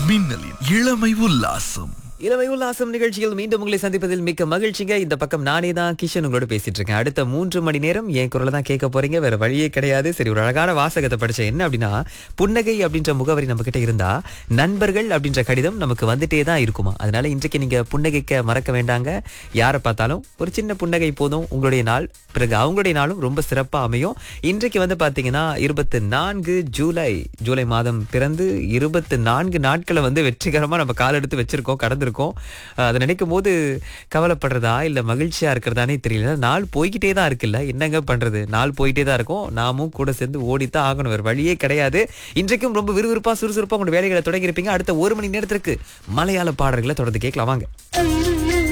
மின்னலின் இளமை உல்லாசம் இளமை உல்லாசம் நிகழ்ச்சியில் மீண்டும் உங்களை சந்திப்பதில் மிக்க மகிழ்ச்சிங்க இந்த பக்கம் நானே தான் கிஷன் உங்களோட பேசிட்டு இருக்கேன் அடுத்த மூன்று மணி நேரம் என் குரலை தான் கேட்க போறீங்க வேற வழியே கிடையாது சரி ஒரு அழகான வாசகத்தை படிச்சேன் என்ன அப்படின்னா புன்னகை அப்படின்ற முகவரி நம்ம கிட்ட இருந்தா நண்பர்கள் அப்படின்ற கடிதம் நமக்கு வந்துட்டே தான் இருக்குமா அதனால இன்றைக்கு நீங்க புன்னகைக்க மறக்க வேண்டாங்க யாரை பார்த்தாலும் ஒரு சின்ன புன்னகை போதும் உங்களுடைய நாள் பிறகு அவங்களுடைய நாளும் ரொம்ப சிறப்பா அமையும் இன்றைக்கு வந்து பாத்தீங்கன்னா இருபத்தி நான்கு ஜூலை ஜூலை மாதம் பிறந்து இருபத்தி நான்கு நாட்களை வந்து வெற்றிகரமா நம்ம கால் எடுத்து வச்சிருக்கோம் கடந்திருக்கோம் அஹ் அதை நினைக்கும் போது கவலைப்படுறதா இல்ல மகிழ்ச்சியா இருக்கிறதானே தெரியல நாள் போய்கிட்டே தான் இருக்குல்ல என்னங்க பண்றது நாள் போயிட்டே தான் இருக்கும் நாமும் கூட சேர்ந்து ஓடித்தான் ஆகணும் வேற வழியே கிடையாது இன்றைக்கும் ரொம்ப விறுவிறுப்பா சுறுசுறுப்பா உங்களோட வேலைகளை தொடங்கி இருப்பீங்க அடுத்த ஒரு மணி நேரத்திற்கு மலையாள பாடல்களை தொடர்ந்து கேட்கலாம் வாங்க